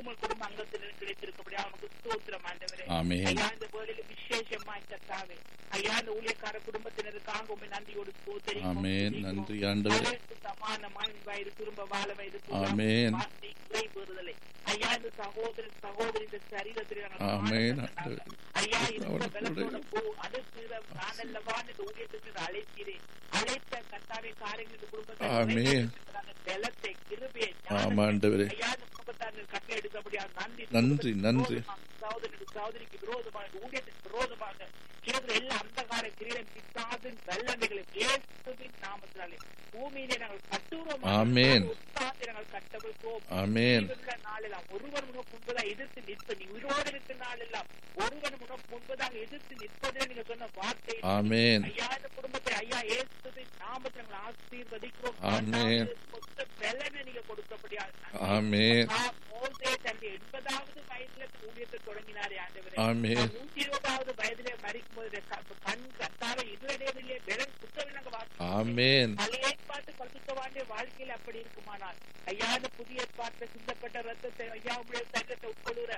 உங்கள் குடும்ப அங்கத்தினர் கிடைத்திருக்கபடியா நமக்கு ஸ்தோத்திரம் ஆண்டவரே ஆமென். ஐயா இந்த வேளையில விசேஷமாய் கத்தாவே ஐயா இந்த ஊழியக்கார குடும்பத்தினருக்காக உண்மை நன்றியோடு ஸ்தோத்திரிக்கிறோம். ஆமென். நன்றி ஆண்டவரே. அதற்கு சமானமாய் வயது திரும்ப வாழ வயது ஆமென். வார்த்தை குறைபெறுதலை. ஐயா இந்த சகோதரன் சகோதரி இந்த சரீரத்தில் நாங்கள் ஆமென். காணப்பட்டதாக. ஐயா இந்த அவரோட பலத்தோட போ அடுத்த நான் அல்லவா இந்த ஊழியத்துக்கு நான் அழைக்கிறேன் அழைத்த கத்தாவே காரியங்கள் இந்த குடும்பத்தை ஆமென். நிறைவேற்றுவதற்கான பலத்தை கிருபையை ஆமா, ஆண்டவரே. ஐயா இந்த குடும்பத்தார்கள் கட்டளை எடுத்தபடியாக நன்றி நன்றி, நன்றி. சகோதரனுக்கு சகோதரிக்கு விரோதமாக விரோதமாக விரோதமாக செய்கிற எல்லா அந்தகார கிரீடம் பிசாசின் வல்லமைகளை இயேசுவின் நாமத்தினாலே பூமியிலே நாங்கள் கட்டுகிறோம் ஆமென். உற்சாகத்தை நாங்கள் கட்டவிழ்ப்போம் ஆமென். ஜீவனுள்ள நாளெல்லாம் ஒருவன் உனக்கு முன்பதாக எதிர்த்து நிற்ப நீ உயிரோடு இருக்கிற நாளெல்லாம் ஒருவன் உனக்கு முன்பதாக எதிர்த்து நிற்பதே நீங்க சொன்ன வார்த்தை ஆமென். ஐயா இந்த குடும்பத்தை ஐயா இயேசுவின் நாமத்தை நாங்கள் ஆசீர்வதிக்கிறோம் ஆமென். மொத்த பலனை நீங்க கொடுத்தபடியாக ஆமென். மோசே தன்னுடைய எண்பதாவது வயதுல ஊழியத்தை தொடங்கினாரே ஆண்டவரே ஆமென். அவர் நூற்றி இருபதாவது வயதிலே மறிக்கும் போது கண் கத்தாவே இதுவரையிலே வெறும் புத்தகம் வாசி ஆமென். பழைய ஏற்பாட்டு பரிசுத்தவானுடைய வாழ்க்கையில் அப்படி இருக்குமானால் ஐயா இந்த புதிய ஏற்பாட்டில் சிந்தப்பட்ட ரத்தத்தை ஐயா உடைய சங்கத்தை உட்கொள்ளுற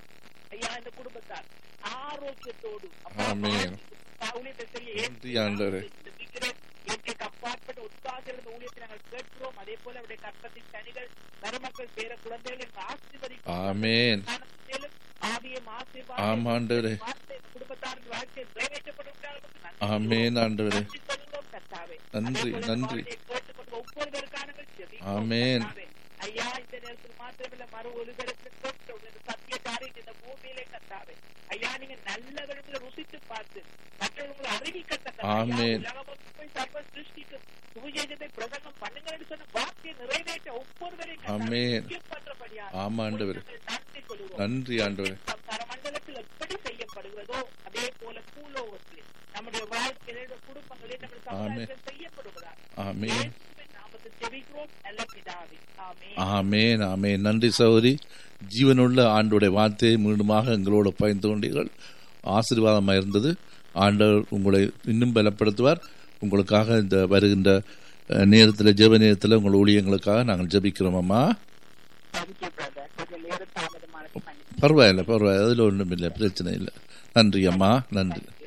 ஐயா இந்த குடும்பத்தார் ஆரோக்கியத்தோடு அப்பா, ஆமென். ஊழியத்தை செய்ய நன்றி ஆண்டவரே. இந்த விக்கிரேன் இயற்கைக்கு அப்பாற்பட்ட உற்சாகம் இருந்த ஊழியத்தை நாங்கள் கேட்கிறோம் அதே போல அவருடைய கற்பத்தின் கனிகள் மருமக்கள் பேர குழந்தைகளை ஆசீர்வதிக்கிறோம் ஆமென். மேலும் ஆவியம் ஆசீர்வாதம் ஆமா, ஆண்டவரே. வார்த்தை குடும்பத்தாரின் வாழ்க்கை நிறைவேற்றப்படும் ஆமென், ஆண்டவரே. நன்றி சொல்லுகிறோம் கர்த்தாவே. நன்றி, அதே போல நன்றி. வார்த்தையை கேட்டுக்கொண்டு ஒவ்வொருவருக்கான ஜெபிக்கிறோம் ஆமென். கர்த்தாவே. ஐயா இந்த நேரத்தில் மாத்திரமில்ல மறு ஒருவருக்கு கேட்கிறோம். இந்த சத்திய காரியம் இந்த பூமியிலே கர்த்தாவே ஐயா நீங்க நல்லவர்களை ருசித்து பார்த்து மற்றவர்களை அறிவிக்கத்தக்க ஆமென். உலகமொத்தம் சர்வ சிருஷ்டிக்கு சுவிசேஷத்தை பிரசங்கம் பண்ணுங்க என்று சொன்ன வார்த்தையை நிறைவேற்ற ஒவ்வொருவரையும் கர்த்தாவே ஆமென். முக்கியப்படுறபடியாக ஆமா, ஆண்டவரே. உங்களுக்கு நன்றி சொல்லுவோம் நன்றி ஆண்டவரே. பரமண்டலத்தில் எப்படி செய்யப்படுகிறதோ அதே போல பூலோகத்தில் நம்முடைய வாழ்க்கையில குடும்பங்களில் நம்முடைய சமுதாயத்தில் செய்யப்படுவதா ஆமென். இயேசுவின் நாமத்தில் ஜெபிக்கிறோம் நல்ல பிதாவே ஆமென் ஆமேன் ஆமேன் நன்றி சகோதரி ஜீவனுள்ள ஆண்டுடைய வார்த்தையை மீண்டுமாக எங்களோடு பயந்து கொண்டீர்கள் ஆசீர்வாதமாக இருந்தது ஆண்டவர் உங்களை இன்னும் பலப்படுத்துவார் உங்களுக்காக இந்த வருகின்ற அஹ், நேரத்தில் ஜெப நேரத்தில் உங்கள் ஊழியங்களுக்காக நாங்கள் ஜெபிக்கிறோம் அம்மா தேங்க்யூ பிரதர் கொஞ்சம் நேரம் தாமதமான பண்ணி பரவாயில்லை பரவாயில்லை அதில் ஒன்றும் இல்லை பிரச்சனை இல்லை நன்றி அம்மா நன்றி